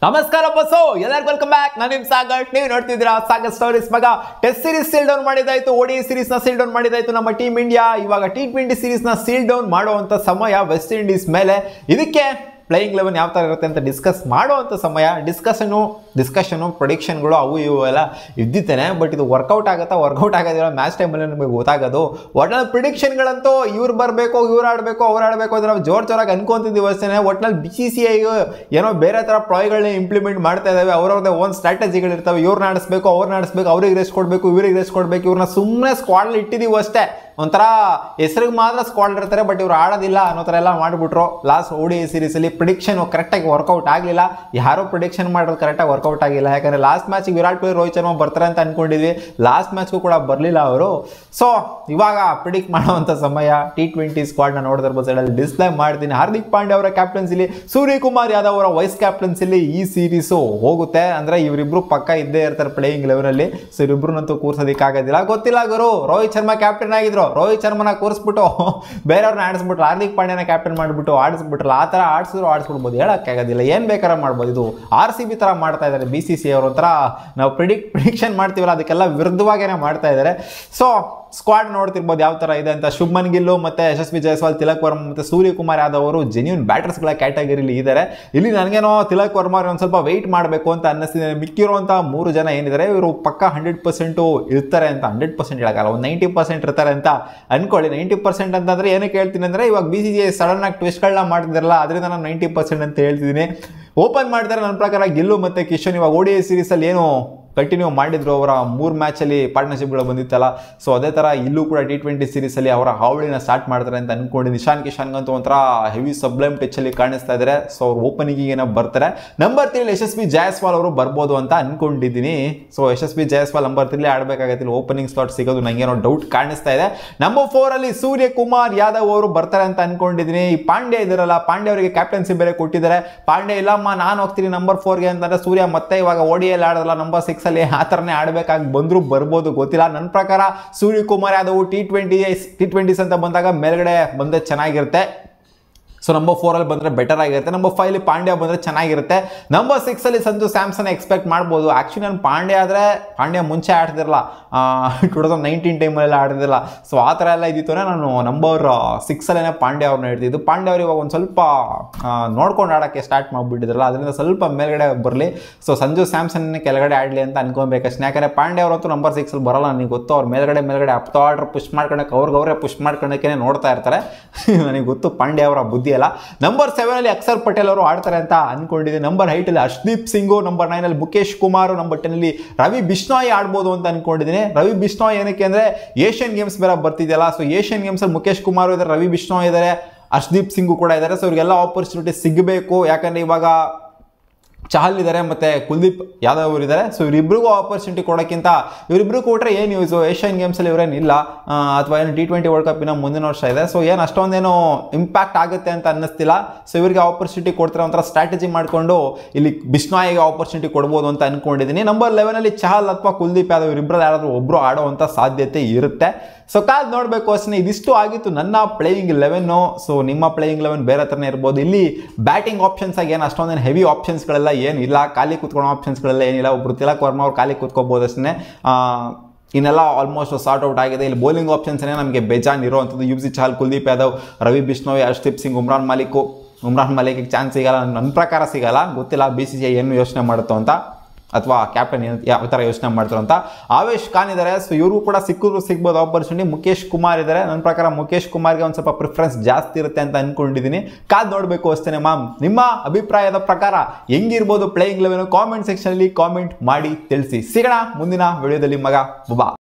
ನಮಸ್ಕಾರ ಬಸ್ಸು ಎಲ್ಲರಿಗೂ welcome back ನಾನು ನಿಮ್ ಸಾಗರ್ ನೀವು ನೋಡ್ತಿದ್ದೀರಾ ಸಾಗರ್ ಸ್ಟೋರೀಸ್ ಮಗ ಟೆಸ್ಟ್ ಸೀರೀಸ್ ಸೀಲ್ ಡೌನ್ ಮಾಡಿದಾಯ್ತು ಓಡಿ ಸೀರೀಸ್ ನ ಸೀಲ್ ಡೌನ್ ಮಾಡಿದಾಯ್ತು ನಮ್ಮ ಟೀಮ್ ಇಂಡಿಯಾ ಇವಾಗ ಟಿ ಟ್ವೆಂಟಿ ಸೀರೀಸ್ ನ ಸೀಲ್ ಡೌನ್ ಮಾಡುವಂತ ಸಮಯ ವೆಸ್ಟ್ ಇಂಡೀಸ್ ಮೇಲೆ ಇದಕ್ಕೆ ಪ್ಲೇಯಿಂಗ್ ಲೆವೆನ್ ಯಾವ ಥರ ಇರುತ್ತೆ ಅಂತ ಡಿಸ್ಕಸ್ ಮಾಡುವಂಥ ಸಮಯ ಡಿಸ್ಕಷನು ಡಿಸ್ಕಷನು ಪ್ರೊಡಿಕ್ಷನ್ಗಳು ಅವು ಇವು ಎಲ್ಲ ಇದ್ದಿತ್ತೇನೆ ಬಟ್ ಇದು ವರ್ಕೌಟ್ ಆಗುತ್ತಾ ವರ್ಕೌಟ್ ಆಗೋದಿಲ್ಲ ಮ್ಯಾಚ್ ಟೈಮಲ್ಲಿ ನಮಗೆ ಗೊತ್ತಾಗೋದು ಒಟ್ನಲ್ಲಿ ಪ್ರಿಡಿಕ್ಷನ್ಗಳಂತೂ ಇವ್ರು ಬರಬೇಕು ಇವ್ರು ಆಡಬೇಕು ಅವ್ರು ಆಡಬೇಕು ಅಂದ್ರೆ ನಾವು ಜೋರ್ ಜೋರಾಗಿ ಅನ್ಕೊಂತಿದ್ದೀವಿ ಅಷ್ಟೇ ಒಟ್ನಲ್ಲಿ ಬಿ ಸಿ ಸಿ ಐ ಏನೋ ಬೇರೆ ಥರ ಪ್ರಾಯಗಳನ್ನ ಇಂಪ್ಲಿಮೆಂಟ್ ಮಾಡ್ತಾ ಇದ್ದಾವೆ ಅವ್ರವ್ರದ್ದೇ ಓನ್ ಸ್ಟ್ರಾಟಜಿಗಳಿರ್ತವೆ ಇವ್ರನ್ನ ಆಡಿಸ್ಬೇಕು ಅವ್ರನ್ನ ಆಡಿಸ್ಬೇಕು ಅವ್ರಿಗೆ ರೆಸ್ಟ್ ಕೊಡಬೇಕು ಇವ್ರಿಗೆ ರೆಸ್ಟ್ ಕೊಡಬೇಕು ಇವ್ರನ್ನ ಸುಮ್ಮನೆ ಸ್ಕ್ವಾಡಲ್ಲಿ ಇಟ್ಟಿದ್ದೀವಿ ಅಷ್ಟೇ ಒಂಥರ ಹೆಸರಿಗೆ ಮಾತ್ರ ಸ್ಕ್ವಾಡ್ ಇರ್ತಾರೆ ಬಟ್ ಇವ್ರು ಆಡೋದಿಲ್ಲ ಅನ್ನೋ ಥರ ಎಲ್ಲ ಮಾಡಿಬಿಟ್ರು ಲಾಸ್ಟ್ ಓಡಿ ಸೀರೀಸಲ್ಲಿ ಪ್ರಿಡಿಕ್ಷನ್ ಕರೆಕ್ಟಾಗಿ ವರ್ಕೌಟ್ ಆಗಲಿಲ್ಲ ಯಾರೋ ಪ್ರಿಡಿಕ್ಷನ್ ಮಾಡೋದು ಕರೆಕ್ಟಾಗಿ ವರ್ಕೌಟ್ ಆಗಿಲ್ಲ ಯಾಕಂದರೆ ಲಾಸ್ಟ್ ಮ್ಯಾಚಿಗೆ ವಿರಾಟ್ ಕೊಹ್ಲಿ ರೋಹಿತ್ ಶರ್ಮಾ ಬರ್ತಾರೆ ಅಂತ ಅನ್ಕೊಂಡಿದ್ವಿ ಲಾಸ್ಟ್ ಮ್ಯಾಚ್ಗೂ ಕೂಡ ಬರಲಿಲ್ಲ ಅವರು ಸೊ ಇವಾಗ ಪ್ರಿಡಿಕ್ಟ್ ಮಾಡುವಂಥ ಸಮಯ ಟಿ ಟ್ವೆಂಟಿ ಸ್ಕ್ವಾಡ್ನ ನೋಡಿದಿರ್ಬೋದು ಸೈಡಲ್ಲಿ ಡಿಸ್ಪ್ಲೇ ಮಾಡ್ತೀನಿ ಹಾರ್ದಿಕ್ ಪಾಂಡ್ಯ ಅವರ ಕ್ಯಾಪ್ಟನ್ಸಿಲಿ ಸೂರ್ಯಕುಮಾರ್ ಯಾದವ್ ಅವರ ವೈಸ್ ಕ್ಯಾಪ್ಟನ್ಸಿಲಿ ಈ ಸೀರೀಸು ಹೋಗುತ್ತೆ ಅಂದರೆ ಇವರಿಬ್ರು ಪಕ್ಕ ಇದ್ದೇ ಇರ್ತಾರೆ ಪ್ಲೇಯಿಂಗ್ ಲೆವೆನಲ್ಲಿ ಸೊ ಇವರಿಬ್ರನ್ನಂತೂ ಕೂರ್ಸೋದಕ್ಕಾಗೋದಿಲ್ಲ ಗೊತ್ತಿಲ್ಲ ಗುರು ರೋಹಿತ್ ಶರ್ಮಾ ಕ್ಯಾಪ್ಟನ್ ಆಗಿದ್ರು ರೋಹಿತ್ ಶರ್ಮನ ಕೂರಿಸ್ಬಿಟ್ಟು ಬೇರೆಯವ್ರನ್ನ ಆಡಿಸ್ಬಿಟ್ರು ಹಾರ್ದಿಕ್ ಪಾಂಡ್ಯನ ಕ್ಯಾಪ್ಟನ್ ಮಾಡಿಬಿಟ್ಟು ಆಡಿಸ್ಬಿಟ್ರಲ್ಲ ಆ ಥರ ಆಡಿಸಿದ್ರು ಆಡಿಸ್ಬಿಡ್ಬೋದು ಹೇಳೋಕ್ಕಾಗೋದಿಲ್ಲ ಏನು ಬೇಕಾದ್ರೆ ಮಾಡ್ಬೋದು ಇದು ಆರ್ ಸಿ ಬಿ ಥರ ಮಾಡ್ತಾ ಇದ್ದಾರೆ ಬಿ ಸಿ ಸಿ ಅವರು ಒಂಥರ ನಾವು ಪ್ರಿಡಿಕ್ ಪ್ರಿಡಿಕ್ಷನ್ ಮಾಡ್ತೀವಲ್ಲ ಅದಕ್ಕೆಲ್ಲ ವಿರುದ್ಧವಾಗೇನೆ ಮಾಡ್ತಾ ಇದ್ದಾರೆ ಸೊ ಸ್ಕ್ವಾಡ್ ನೋಡ್ತಿರ್ಬೋದು ಯಾವ ಥರ ಇದೆ ಅಂತ ಶುಭ್ಮನ್ ಗಿಲ್ಲು ಮತ್ತು ಯಶಸ್ವಿ ಜೈಸ್ವಾಲ್ ತಿಲಕ್ ವರ್ಮ ಮತ್ತು ಸೂರ್ಯಕುಮಾರ್ ಯಾದವ್ ಅವರು ಜೆನ್ಯೂನ್ ಬ್ಯಾಟರ್ಸ್ಗಳ ಕ್ಯಾಟಗರಿಲಿ ಇದ್ದಾರೆ ಇಲ್ಲಿ ನನಗೇನೋ ತಿಲಕ್ ವರ್ಮ ಒಂದು ಸ್ವಲ್ಪ ವೆಯ್ಟ್ ಮಾಡಬೇಕು ಅಂತ ಅನ್ನಿಸ್ತಿದೆ ಮಿಕ್ಕಿರುವಂಥ ಮೂರು ಜನ ಏನಿದ್ದಾರೆ ಇವರು ಪಕ್ಕ ಹಂಡ್ರೆಡ್ ಪರ್ಸೆಂಟು ಇರ್ತಾರೆ ಅಂತ ಹಂಡ್ರೆಡ್ ಪರ್ಸೆಂಟ್ ಹೇಳೋಕ್ಕಲ್ಲ ಒಂದು ನೈಂಟಿ ಪರ್ಸೆಂಟ್ ಇರ್ತಾರೆ ಅಂತ ಅನ್ಕೊಳ್ಳಿ ನೈಂಟಿ ಪರ್ಸೆಂಟ್ ಅಂತಂದರೆ ಏನಕ್ಕೆ ಹೇಳ್ತೀನಿ ಅಂದರೆ ಇವಾಗ ಬಿ ಸಿ ಸಿ ಸಡನ್ ಆಗಿ ಟ್ವಿಸ್ಟ್ಗಳನ್ನ ಮಾಡ್ತಿದ್ದಾರಲ್ಲ ಅದರಿಂದ ನಾನು ನೈಂಟಿ ಪರ್ಸೆಂಟ್ ಅಂತ ಹೇಳ್ತಿದ್ದೀನಿ ಓಪನ್ ಮಾಡ್ತಾರೆ ನನ್ನ ಪ್ರಕಾರ ಗಿಲ್ಲು ಮತ್ತು ಕಿಶನ್ ಇವಾಗ ಓಡಿ ಸೀರೀಸಲ್ಲಿ ಏನು ಕಂಟಿನ್ಯೂ ಮಾಡಿದ್ರು ಅವರ ಮೂರು ಮ್ಯಾಚಲ್ಲಿ ಪಾರ್ಟ್ನರ್ಶಿಪ್ಗಳು ಬಂದಿತ್ತಲ್ಲ ಸೊ ಅದೇ ಥರ ಇಲ್ಲೂ ಕೂಡ ಟಿ ಟ್ವೆಂಟಿ ಸೀರೀಸಲ್ಲಿ ಅವರ ಹಾವಳಿನ ಸ್ಟಾರ್ಟ್ ಮಾಡ್ತಾರೆ ಅಂತ ಅನ್ಕೊಂಡು ನಿಶಾನ್ ಕಿಶಾನ್ಗಂತೂ ಒಂಥರ ಹೆವಿ ಸಬ್ಲೈಮ್ ಟಚ್ಚಲ್ಲಿ ಕಾಣಿಸ್ತಾ ಇದ್ದಾರೆ ಸೊ ಅವ್ರು ಓಪನಿಂಗಿಗೆ ಬರ್ತಾರೆ ನಂಬರ್ ತ್ರೀಲಿ ಯಶಸ್ವಿ ಜಯಸ್ವಾಲ್ ಅವರು ಬರ್ಬೋದು ಅಂತ ಅನ್ಕೊಂಡಿದ್ದೀನಿ ಸೊ ಯಶಸ್ವಿ ಜಯಸ್ವಾಲ್ ನಂಬರ್ ತ್ರೀಲಿ ಆಡಬೇಕಾಗತ್ತಿಲ್ಲ ಓಪನಿಂಗ್ ಸ್ಲಾಟ್ ಸಿಗೋದು ನನಗೇನೋ ಡೌಟ್ ಕಾಣಿಸ್ತಾ ಇದೆ ನಂಬರ್ ಫೋರಲ್ಲಿ ಸೂರ್ಯಕುಮಾರ್ ಯಾದವ್ ಅವರು ಬರ್ತಾರೆ ಅಂತ ಅನ್ಕೊಂಡಿದ್ದೀನಿ ಈ ಪಾಂಡ್ಯ ಇದಾರಲ್ಲ ಪಾಂಡ್ಯ ಅವರಿಗೆ ಕ್ಯಾಪ್ಟನ್ಸಿ ಬೇರೆ ಕೊಟ್ಟಿದ್ದಾರೆ ಪಾಂಡ್ಯ ಇಲ್ಲಮ್ಮ ನಾನು ಹೋಗ್ತೀನಿ ನಂಬರ್ ಫೋರ್ಗೆ ಅಂತಂದ್ರೆ ಸೂರ್ಯ ಮತ್ತೆ ಇವಾಗ ಓಡಿಯಲ್ಲಿ ಆಡೋದಲ್ಲ ನಂಬರ್ ಸಿಕ್ಸ್ ಅಲ್ಲಿ ಆ ಥರನೇ ಆಡಬೇಕಾಗಿ ಬಂದರೂ ಬರ್ಬೋದು ಗೊತ್ತಿಲ್ಲ ನನ್ನ ಪ್ರಕಾರ Suryakumar Yadav T twenty T twenties ಅಂತ ಬಂದಾಗ ಮೇಲ್ಗಡೆ ಬಂದರೆ ಚೆನ್ನಾಗಿರುತ್ತೆ ಸೊ ನಂಬರ್ ಫೋರಲ್ಲಿ ಬಂದರೆ ಬೆಟರ್ ಆಗಿರುತ್ತೆ ನಂಬರ್ ಫೈವ್ಲಿ ಪಾಂಡ್ಯ ಬಂದರೆ ಚೆನ್ನಾಗಿರುತ್ತೆ ನಂಬರ್ ಸಿಕ್ಸಲ್ಲಿ ಸಂಜು ಸ್ಯಾಮ್ಸನ್ ಎಕ್ಸ್ಪೆಕ್ಟ್ ಮಾಡ್ಬೋದು ಆ್ಯಕ್ಚುಲಿ ನಾನು ಪಾಂಡ್ಯ ಆದರೆ ಪಾಂಡ್ಯ ಮುಂಚೆ ಆಡ್ತಿರಲ್ಲ ಟೂ ತೌಸಂಡ್ ನೈನ್ಟೀನ್ ಟೈಮಲ್ಲೆಲ್ಲ ಆಡ್ತಿರಲ್ಲ ಸೊ ಆ ಥರ ಎಲ್ಲ ಇದ್ದಿತ್ತು ನಾನು ನಂಬರ್ ಸಿಕ್ಸಲ್ಲೇ ಪಾಂಡ್ಯ ಅವ್ರನ್ನ ಹೇಳ್ತಿದ್ದು ಪಾಂಡ್ಯ ಅವ್ರು ಇವಾಗ ಒಂದು ಸ್ವಲ್ಪ ನೋಡ್ಕೊಂಡು ಆಡೋಕ್ಕೆ ಸ್ಟಾರ್ಟ್ ಮಾಡಿಬಿಟ್ಟಿದ್ರಲ್ಲ ಅದರಿಂದ ಸ್ವಲ್ಪ ಮೇಲ್ಗಡೆ ಬರಲಿ ಸೊ ಸಂಜು ಸ್ಯಾಮ್ಸನ್ ಕೆಳಗಡೆ ಆಡಲಿ ಅಂತ ಅನ್ಕೊಬೇಕಷ್ಟೇ ಯಾಕಂದರೆ ಪಾಂಡ್ಯ ಅವರಂತೂ ನಂಬರ್ ಸಿಕ್ಸಲ್ಲಿ ಬರಲ್ಲ ನನಗೆ ಗೊತ್ತು ಅವ್ರು ಮೇಲ್ಗಡೆ ಮೇಲ್ಗಡೆ ಅಪ್ ಆರ್ಡ್ರ್ ಪುಷ್ ಮಾಡ್ಕೊಳಕ್ಕೆ ಅವ್ರಿಗೆ ಅವರೇ ಪುಷ್ ಮಾಡ್ಕೊಳಕ್ಕೆ ನೋಡ್ತಾ ಇರ್ತಾರೆ ನನಗೆ ಗೊತ್ತು ಪಾಂಡ್ಯ ಅವರ ಬುದ್ಧಿ ಅಲ್ಲ ನಂಬರ್ ಸೆವೆನಲ್ಲಿ ಅಕ್ಷರ್ ಪಟೇಲ್ ಅವರು ಆಡ್ತಾರೆ ಅಂತ ಅನ್ಕೊಂಡಿದ್ದೆ ನಂಬರ್ ಐಟಲ್ಲಿ ಹರ್ಷದೀಪ್ ಸಿಂಗು ನಂಬರ್ ನೈನಲ್ಲಿ ಮುಖೇಶ್ ಕುಮಾರ್ ನಂಬರ್ ಟೆನ್ನಲ್ಲಿ ರವಿ ಬಿಷ್ಣಾಯ್ ಆಡ್ಬೋದು ಅಂತ ಅನ್ಕೊಂಡಿದ್ದೀನಿ ರವಿ ಬಿಷ್ಣಾಯ್ ಏನಕ್ಕೆ ಅಂದರೆ ಏಷ್ಯನ್ ಗೇಮ್ಸ್ ಬೇರೆ ಬರ್ತಿದೆಯಲ್ಲ ಸೊ ಏಷ್ಯನ್ ಗೇಮ್ಸಲ್ಲಿ ಮುಖೇಶ್ ಕುಮಾರ್ ಇದ್ದಾರೆ ರವಿ ಬಿಷ್ಣಾಯ್ ಇದ್ದಾರೆ ಹರ್ಷದೀಪ್ ಸಿಂಗು ಕೂಡ ಇದ್ದಾರೆ ಸೊ ಇವ್ರಿಗೆಲ್ಲ ಆಪರ್ಚುನಿಟಿ ಸಿಗಬೇಕು ಯಾಕಂದರೆ ಇವಾಗ ಚಹಲ್ ಇದ್ದಾರೆ ಮತ್ತು ಕುಲ್ದೀಪ್ ಯಾದವ್ ಅವರು ಇದ್ದಾರೆ ಸೊ ಇವರಿಬ್ರಿಗೂ ಆಪರ್ಚುನಿಟಿ ಕೊಡೋಕ್ಕಿಂತ ಇವರಿಬ್ರು ಕೊಟ್ಟರೆ ಏನು ಯೂಸು ಏಷ್ಯನ್ ಗೇಮ್ಸಲ್ಲಿ ಇವರೇನಿಲ್ಲ ಅಥವಾ ಏನು ಟಿ ಟ್ವೆಂಟಿ ವರ್ಲ್ಡ್ ಕಪ್ ಇನ್ನೂ ಮುಂದಿನ ವರ್ಷ ಇದೆ ಸೊ ಏನು ಅಷ್ಟೊಂದೇನು ಇಂಪ್ಯಾಕ್ಟ್ ಆಗುತ್ತೆ ಅಂತ ಅನ್ನಿಸ್ತಿಲ್ಲ ಸೊ ಇವರಿಗೆ ಆಪರ್ಚುನಿಟಿ ಕೊಡ್ತಾರೆ ಒಂಥರ ಸ್ಟ್ರಾಟಜಿ ಮಾಡಿಕೊಂಡು ಇಲ್ಲಿ ಬಿಷ್ನಾಯಿಗೆ ಆಪರ್ಚುನಿಟಿ ಕೊಡ್ಬೋದು ಅಂತ ಅಂದ್ಕೊಂಡಿದ್ದೀನಿ ನಂಬರ್ ಲೆವೆನಲ್ಲಿ ಚಹಲ್ ಅಥವಾ ಕುಲ್ದೀಪ್ ಯಾದವ್ ಇವರಿಬ್ಬರಲ್ಲಿ ಯಾರಾದರೂ ಒಬ್ಬರು ಆಡೋವಂಥ ಸಾಧ್ಯತೆ ಇರುತ್ತೆ ಸೊ ಕಾದ್ ನೋಡಬೇಕು ಅಷ್ಟೇ ಇದಿಷ್ಟು ಆಗಿತ್ತು ನನ್ನ ಪ್ಲೇಯಿಂಗ್ ಲೆವೆನ್ನು ಸೊ ನಿಮ್ಮ ಪ್ಲೇಯಿಂಗ್ ಲೆವೆನ್ ಬೇರೆ ಥರನೇ ಇರ್ಬೋದು ಇಲ್ಲಿ ಬ್ಯಾಟಿಂಗ್ ಆಪ್ಷನ್ಸ್ ಆಗಿ ಏನು ಅಷ್ಟೊಂದೇನು ಹೆವಿ ಆಪ್ಷನ್ಸ್ಗಳೆಲ್ಲ ಏನಿಲ್ಲ ಖಾಲಿ ಕೂತ್ಕೊಳ್ಳೋ ಆಪ್ಷನ್ಸ್ಗಳೆಲ್ಲ ಏನಿಲ್ಲ ಒಬ್ರು ತಿಲಕ್ ವರ್ಮ ಅವ್ರು ಖಾಲಿ ಕೂತ್ಕೋಬೋದು ಅಷ್ಟೇ ಇನ್ನೆಲ್ಲ ಆಲ್ಮೋಸ್ಟ್ ಸಾರ್ಟ್ ಔಟ್ ಆಗಿದೆ ಇಲ್ಲಿ ಬೌಲಿಂಗ್ ಆಪ್ಷನ್ಸ್ನೇ ನಮಗೆ ಬೇಜಾನ್ ಇರೋವಂಥದ್ದು ಯುವ್ ಸಿ ಚಹಲ್ ಕುಲ್ದೀಪ್ ಯಾದವ್ ರವಿ ಬಿಷ್ಣೋಯ್ ಹರ್ಷದೀಪ್ ಸಿಂಗ್ ಉಮ್ರಾನ್ ಮಾಲಿಕು ಉಮ್ರಾನ್ ಮಾಲಿಕ್ಗೆ ಚಾನ್ಸ್ ಸಿಗಲ್ಲ ನನ್ನ ಪ್ರಕಾರ ಸಿಗಲ್ಲ ಗೊತ್ತಿಲ್ಲ ಬಿ ಸಿ ಸಿ ಐ ಏನು ಯೋಚನೆ ಮಾಡುತ್ತೋ ಅಂತ ಅಥವಾ ಕ್ಯಾಪ್ಟನ್ ಏನು ಯಾವ ಥರ ಯೋಚನೆ ಮಾಡ್ತಾರೆ ಅಂತ ಆವೇಶ್ ಖಾನ್ ಇದ್ದಾರೆ ಸೊ ಇವರು ಕೂಡ ಸಿಕ್ಕಿದ್ರು ಸಿಗ್ಬೋದು ಆಪರ್ಚುನಿಟಿ ಮುಖೇಶ್ ಕುಮಾರ್ ಇದ್ದಾರೆ ನನ್ನ ಪ್ರಕಾರ ಮುಖೇಶ್ ಕುಮಾರ್ಗೆ ಒಂದು ಸ್ವಲ್ಪ ಪ್ರಿಫರೆನ್ಸ್ ಜಾಸ್ತಿ ಇರುತ್ತೆ ಅಂತ ಅನ್ಕೊಂಡಿದ್ದೀನಿ ಕಾದ್ ನೋಡಬೇಕು ಅಷ್ಟೇ ಮ್ಯಾಮ್ ನಿಮ್ಮ ಅಭಿಪ್ರಾಯದ ಪ್ರಕಾರ ಹೆಂಗಿರ್ಬೋದು ಪ್ಲೇಯಿಂಗ್ ಲೆವೆನ್ ಕಾಮೆಂಟ್ ಸೆಕ್ಷನಲ್ಲಿ ಕಾಮೆಂಟ್ ಮಾಡಿ ತಿಳಿಸಿ ಸಿಗೋಣ ಮುಂದಿನ ವಿಡಿಯೋದಲ್ಲಿ ಮಗ ಬುಬಾ